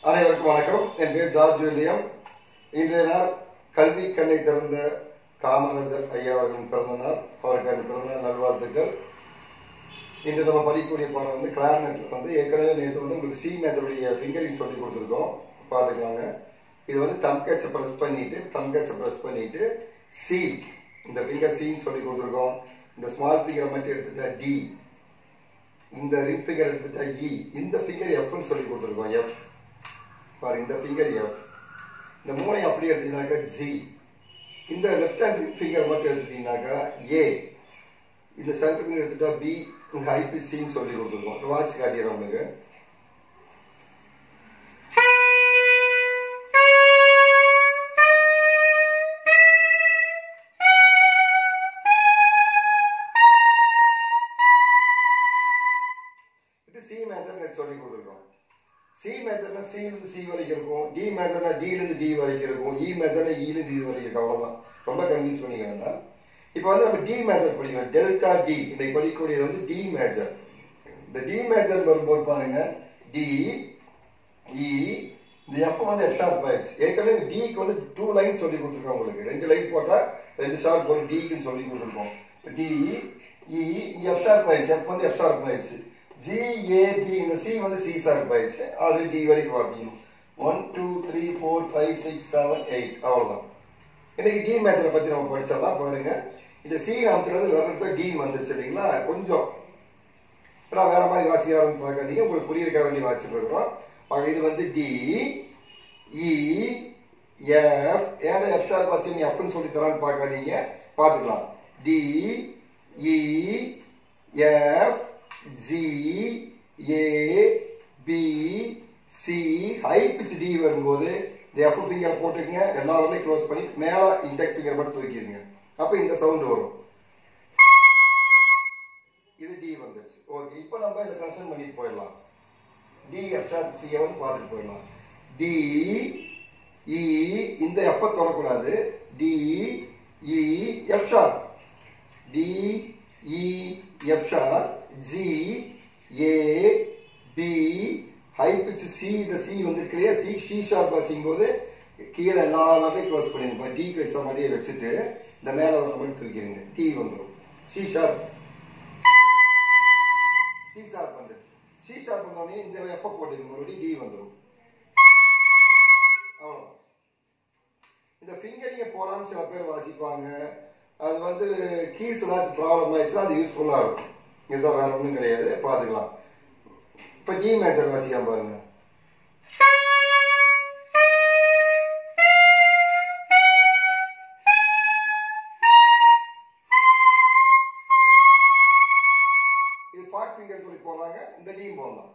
அனைவருக்கும் வணக்கம் என் பேர் ஜார்ஜ் வில்லியம் இன்றைய நாள் கல்வி கண்ணை திறந்த காமராஜர் ஐயா அவர்களின் பிறந்த நாள் அவருக்கு அந்த பிறந்த நாள் நல்வாழ்த்துக்கள் இன்று நம்ம படிக்கக்கூடிய பாடம் வந்து கிளாரினெட்ல வந்து ஏற்கனவே நேற்று வந்து உங்களுக்கு சி மேஜருடைய ஃபிங்கரிங் சொல்லி கொடுத்துருக்கோம் பார்த்துக்கலாங்க இது வந்து தம் கேட்சை ப்ரெஸ் பண்ணிட்டு தம் கேட்சை ப்ரெஸ் பண்ணிட்டு சி இந்த ஃபிங்கர் சின்னு சொல்லி கொடுத்துருக்கோம் இந்த ஸ்மால் ஃபிங்கரை மட்டும் எடுத்துட்டா டி இந்த ரிங் ஃபிங்கர் எடுத்துட்டா இ இந்த ஃபிங்கர் எஃப்னு சொல்லி கொடுத்துருக்கோம் எஃப் பாருங்க இந்த ஃபிங்கர் எஃப் இந்த மூணையும் அப்படியே எடுத்தீங்கன்னாக்கா ஜி இந்த லெஃப்ட் ஹேண்ட் ஃபிங்கர் மட்டும் எடுத்துட்டீங்கன்னாக்கா ஏ இந்த சென்டர் ஃபிங்கர் எடுத்துட்டா பி இந்த ஐபிசின்னு சொல்லி கொடுத்துருக்கோம் வாட்ச் காட்டிடுறோம் உங்களுக்கு இது சி மேஜர் சொல்லி கொடுத்துருக்கோம் சி மேஜர்னா சி இருந்து சி வரைக்கும் இருக்கும் டி மேஜர்னா டி இருந்து டி வரைக்கும் இருக்கும் இ மேஜர்னா இ இருந்து இது வரைக்கும் இருக்கும் அவ்வளவுதான் ரொம்ப கன்ஃபியூஸ் பண்ணிக்க வேண்டாம் இப்போ வந்து நம்ம டி மேஜர் படிக்கணும் டெல்டா டி இன்னைக்கு படிக்கக்கூடியது வந்து டி மேஜர் இந்த டி மேஜர் வரும்போது பாருங்க டி இ இந்த எஃப் வந்து எஃப் ஷார்ப் ஆயிடுச்சு ஏற்கனவே டிக்கு வந்து டூ லைன் சொல்லி கொடுத்துருக்கோம் உங்களுக்கு ரெண்டு லைன் போட்டா ரெண்டு ஷார்ப் ஒரு டிக்குன்னு சொல்லி கொடுத்துருக்கோம் டி இ இங்க எஃப் ஷார்ப் ஆயிடுச்சு எஃப் வந்து எஃப் ஷார்ப் ஆயிடுச்சு ஜிஏபி இந்த சி வந்து சி ஷார்ப் ஆயிடுச்சு ஆல்ரெடி டி வரைக்கும் வாசிக்கணும் one two three four five six seven eight அவ்வளவுதான் இன்னைக்கு டி மேட்சரை பத்தி நம்ம படிச்சிடலாம் பாருங்க இந்த சி அமுத்துறது வர்றது டி வந்துருச்சு இல்லைங்களா கொஞ்சம் நான் வேற மாதிரி வாசிக்கிறாருன்னு பார்க்காதீங்க உங்களுக்கு புரியிருக்க வேண்டி வாசிட்டு இருக்கிறோம் ஆக இது வந்து டி இ எஃப் ஏன்னா எஃப் ஷார்ப் வாசிங்க எஃப்னு சொல்லி தரான்னு பார்க்காதீங்க பார்த்துக்கலாம் D E F G A B C high pitch D வரும்போது இந்த எஃப் ஃபிங்கர் போட்டுக்கங்க எல்லா வரலையும் க்ளோஸ் பண்ணி மேல இன்டெக்ஸ் ஃபிங்கர் மட்டும் தூக்கிடுங்க அப்ப இந்த சவுண்ட் வரும் இது டி வந்துருச்சு ஓகே இப்போ நம்ம இதை கன்சன் பண்ணிட்டு போயிடலாம் டி எஃப் ஷார்ப் சி வந்து பார்த்துட்டு போயிடலாம் டி இ இந்த எஃப் தொடக்கூடாது D E F sharp D E F sharp G A B high pitch C இந்த சி வந்து இல்லையா சி சி ஷார்ப் வாசிக்கும் போது கீழே எல்லா வார்த்தையும் க்ளோஸ் பண்ணிருப்போம் டி வச்ச மாதிரியே வச்சுட்டு இந்த மேல வர மாதிரி தூக்கிடுங்க டி வந்துடும் சி ஷார்ப் சி ஷார்ப் வந்துருச்சு சி ஷார்ப் வந்தோடனே இந்த எஃப் போட்டுங்க மறுபடியும் டி வந்துடும் அவ்வளோதான் இந்த ஃபிங்கரிங்க போடாமல் சில பேர் வாசிப்பாங்க அது வந்து கீஸ் ஏதாச்சும் ப்ராப்ளம் ஆயிடுச்சுன்னா அது யூஸ்ஃபுல்லாக இருக்கும் இதுதான் வேற ஒன்றும் கிடையாது பார்த்துக்கலாம் இப்போ டி மேஜர் வாசிக்கலாம் பாருங்க இது ஃபார்ட் ஃபிங்கர் சொல்லி போடுறாங்க இந்த டீம் போடலாம்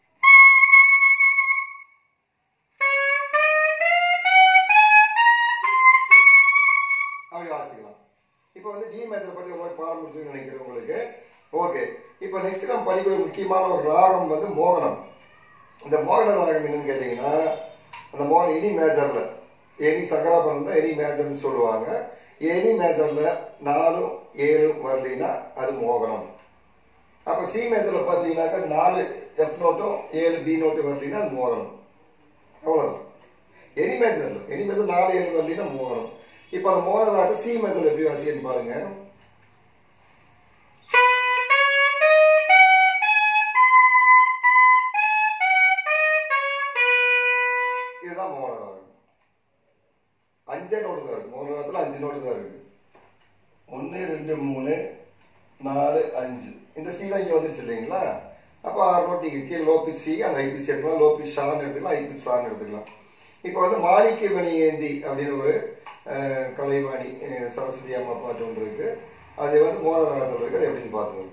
அப்படி வாசிக்கலாம் இப்போ வந்து டி மேஜர் பத்தி உங்களுக்கு பாடம் முடிச்சுன்னு நினைக்கிறேன் உங்களுக்கு ஓகே இப்போ நெக்ஸ்ட் நம்ம படிக்கிற முக்கியமான ஒரு ராகம் வந்து மோகனம் இந்த மோகன ராகம் என்னன்னு கேட்டீங்கன்னா அந்த மோகன எனி மேஜர்ல எனி சங்கராபரம் தான் எனி மேஜர்னு சொல்லுவாங்க எனி மேஜர்ல நாலும் ஏழும் வரலைன்னா அது மோகனம் அப்ப சி மேஜர்ல பாத்தீங்கன்னாக்கா நாலு எஃப் நோட்டும் ஏழு பி நோட்டும் வரலைன்னா அது மோகனம் அவ்வளவுதான் எனி மேஜர்ல எனி மேஜர் நாலு ஏழு வரலைன்னா மோகனம் இப்ப அந்த மோகனராக சி மேஜர் எப்படி வாசிக்கன்னு பாருங்க இதுதான் மோகனராகம் அஞ்சே நோட்டு தான் இருக்கு மோகனராகத்துல அஞ்சு நோட்டு தான் இருக்கு ஒன்னு ரெண்டு மூணு நாலு அஞ்சு இந்த சி தான் இங்க வந்துருச்சு இல்லைங்களா அப்போ ஆறு நோட் நீங்க கீழே லோபி சி அந்த ஐபிசி எடுத்துக்கலாம் லோபி ஷான் எடுத்துக்கலாம் ஐபி சான் எடுத்துக்கலாம் இப்போ வந்து மாணிக்க மணி ஏந்தி அப்படின்னு ஒரு அஹ், கலைவாணி அஹ், சரஸ்வதி அம்மா பாட்டு ஒன்று இருக்கு அது வந்து மோகனராகத்தில் இருக்கு அது எப்படின்னு பார்த்துக்கணும்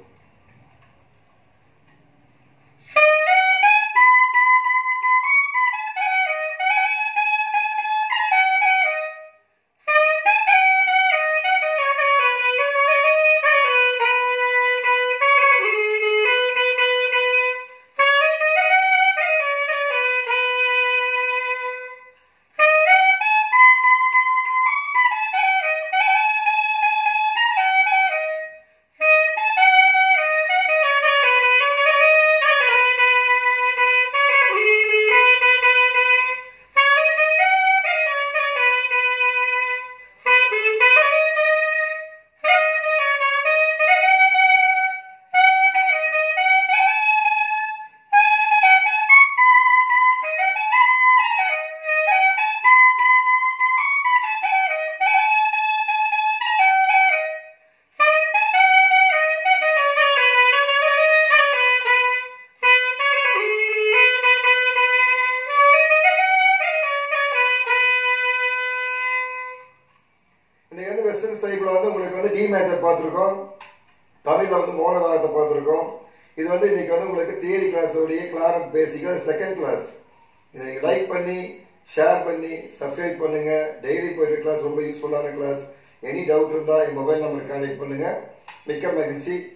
மேஜர் பார்த்துருக்கோம் தமிழ்ல வந்து மோனராகத்தை பார்த்துருக்கோம் இது வந்து இன்னைக்கு வந்து உங்களுக்கு தியரி கிளாஸோடைய கிளாரம் பேசிக்கல் செகண்ட் கிளாஸ் இதை லைக் பண்ணி ஷேர் பண்ணி சப்ஸ்கிரைப் பண்ணுங்க டெய்லி போயிட்டு கிளாஸ் ரொம்ப யூஸ்ஃபுல்லான கிளாஸ் எனி டவுட் இருந்தால் என் மொபைல் நம்பர் கான்டாக்ட் பண்ணுங்க மிக்க மகிழ்ச்சி